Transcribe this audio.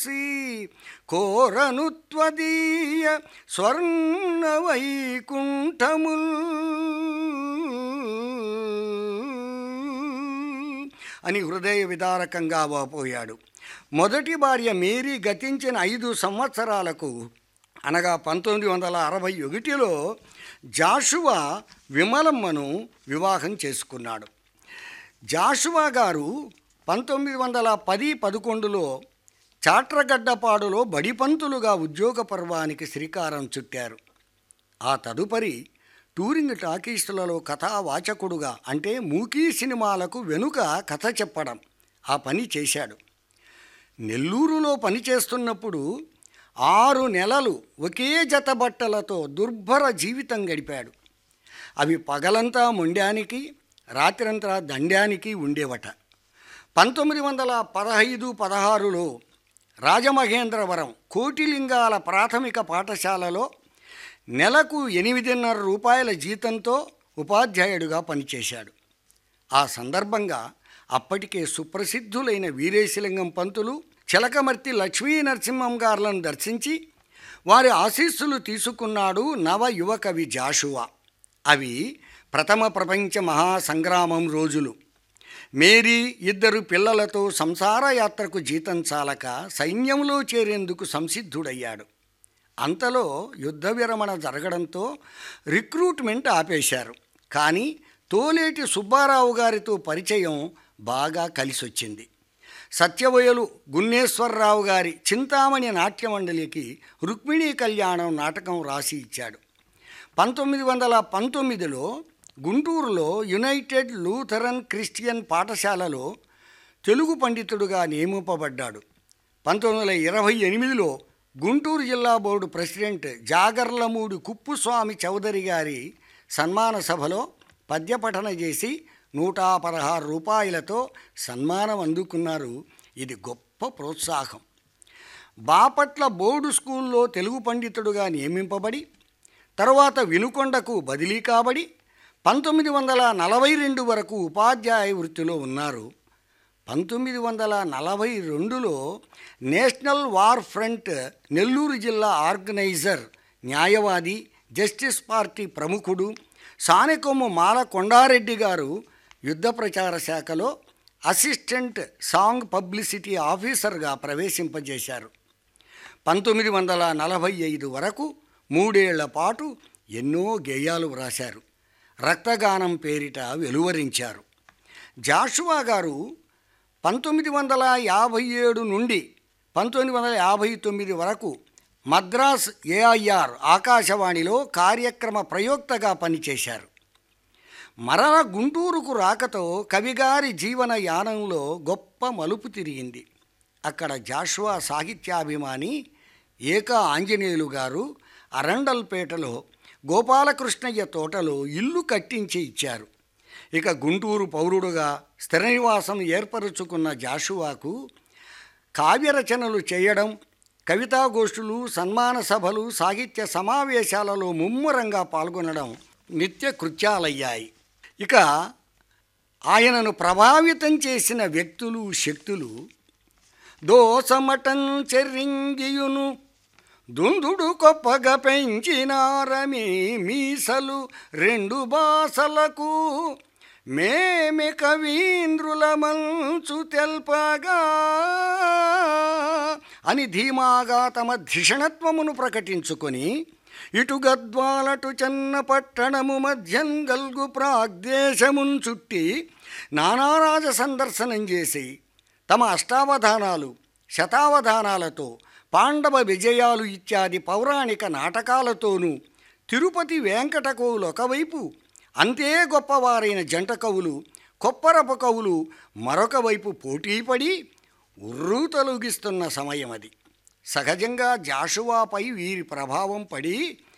కోరను త్వదీయ స్వర్ణ వైకుంఠముల్ అని హృదయ విదారకంగా వాపోయాడు మొదటి భార్య మేరీ గతించిన ఐదు సంవత్సరాలకు అనగా పంతొమ్మిది వందల అరవై ఒకటిలో జాషువా విమలమ్మను వివాహం చేసుకున్నాడు జాషువా గారు పంతొమ్మిది వందల పది పదకొండులో చాట్రగడ్డపాడులో బడిపంతులుగా ఉద్యోగ పర్వానికి శ్రీకారం చుట్టారు ఆ తదుపరి టూరింగ్ టాకీస్లలో కథావాచకుడుగా అంటే మూకీ సినిమాలకు వెనుక కథ చెప్పడం ఆ పని చేశాడు నెల్లూరులో పనిచేస్తున్నప్పుడు ఆరు నెలలు ఒకే జత బట్టలతో దుర్భర జీవితం గడిపాడు అవి పగలంతా మొండానికి రాత్రంతా దండానికి ఉండేవట పంతొమ్మిది వందల పదహైదు పదహారులో రాజమహేంద్రవరం కోటిలింగాల ప్రాథమిక పాఠశాలలో నెలకు ఎనిమిదిన్నర రూపాయల జీతంతో ఉపాధ్యాయుడిగా పనిచేశాడు ఆ సందర్భంగా అప్పటికే సుప్రసిద్ధులైన వీరేశలింగం పంతులు చిలకమర్తి లక్ష్మీ నరసింహం గారులను దర్శించి వారి ఆశీస్సులు తీసుకున్నాడు నవ యువ కవి జాషువా అవి ప్రథమ ప్రపంచ మహాసంగ్రామం రోజులు మేరీ ఇద్దరు పిల్లలతో సంసార యాత్రకు జీతం చాలక సైన్యంలో చేరేందుకు సంసిద్ధుడయ్యాడు అంతలో యుద్ధ విరమణ జరగడంతో రిక్రూట్మెంట్ ఆపేశారు కానీ తోలేటి సుబ్బారావు గారితో పరిచయం బాగా కలిసొచ్చింది సత్యవయలు గున్నేశ్వరరావు గారి చింతామణి నాట్య మండలికి రుక్మిణీ కళ్యాణం నాటకం రాసి ఇచ్చాడు పంతొమ్మిది వందల పంతొమ్మిదిలో గుంటూరులో యునైటెడ్ లూథరన్ క్రిస్టియన్ పాఠశాలలో తెలుగు పండితుడుగా నియమింపబడ్డాడు పంతొమ్మిది వందల ఇరవై ఎనిమిదిలో గుంటూరు జిల్లా బోర్డు ప్రెసిడెంట్ జాగర్లమూడి కుప్పుస్వామి చౌదరి గారి సన్మాన సభలో పద్యపఠన చేసి నూట పదహారు రూపాయలతో సన్మానం అందుకున్నారు ఇది గొప్ప ప్రోత్సాహం బాపట్ల బోర్డు స్కూల్లో తెలుగు పండితుడుగా నియమింపబడి తరువాత వినుకొండకు బదిలీ కాబడి పంతొమ్మిది వందల నలభై రెండు వరకు ఉపాధ్యాయ వృత్తిలో ఉన్నారు పంతొమ్మిది వందల నలభై రెండులో నేషనల్ వార్ ఫ్రంట్ నెల్లూరు జిల్లా ఆర్గనైజర్ న్యాయవాది జస్టిస్ పార్టీ ప్రముఖుడు సానెకొమ్ము మాల కొండారెడ్డి గారు యుద్ధ ప్రచార శాఖలో అసిస్టెంట్ సాంగ్ పబ్లిసిటీ ఆఫీసర్గా ప్రవేశింపజేశారు పంతొమ్మిది వందల నలభై ఐదు వరకు మూడేళ్ల పాటు ఎన్నో గేయాలు వ్రాశారు రక్తగానం పేరిట వెలువరించారు జాషువా గారు పంతొమ్మిది వందల యాభై ఏడు నుండి పంతొమ్మిది వందల యాభై తొమ్మిది వరకు మద్రాస్ ఏఐఆర్ ఆకాశవాణిలో కార్యక్రమ ప్రయోక్తగా పనిచేశారు మరల గుంటూరుకు రాకతో కవిగారి జీవన యానంలో గొప్ప మలుపు తిరిగింది అక్కడ జాషువా సాహిత్యాభిమాని ఏక ఆంజనేయులు గారు అరండల్పేటలో గోపాలకృష్ణయ్య తోటలో ఇల్లు కట్టించి ఇచ్చారు ఇక గుంటూరు పౌరుడుగా స్థిర నివాసం ఏర్పరుచుకున్న జాషువాకు కావ్యరచనలు చేయడం కవితాగోష్ఠులు సన్మాన సభలు సాహిత్య సమావేశాలలో ముమ్మరంగా పాల్గొనడం నిత్య కృత్యాలయ్యాయి ఇక ఆయనను ప్రభావితం చేసిన వ్యక్తులు శక్తులు దోసమటం చెర్రింగియును దుందుడు కొప్పగా పెంచినారమి మీసలు రెండు బాసలకు మేమె కవీంద్రుల మంచు తెల్పగా అని ధీమాగా తమ ధిషణత్వమును ప్రకటించుకొని ఇటు గద్వాలటు చెన్న పట్టణము మధ్యం గల్గు ప్రాగ్దేశమున్ చుట్టి నానారాజ సందర్శనం చేసి తమ అష్టావధానాలు శతావధానాలతో పాండవ విజయాలు ఇత్యాది పౌరాణిక నాటకాలతోనూ తిరుపతి వెంకట కవులు ఒకవైపు అంతే గొప్పవారైన జంట కవులు కొప్పరపు కవులు మరొక వైపు పోటీపడి ఉర్రూ తొలగిస్తున్న సమయం అది సహజంగా జాషువాపై వీరి ప్రభావం పడి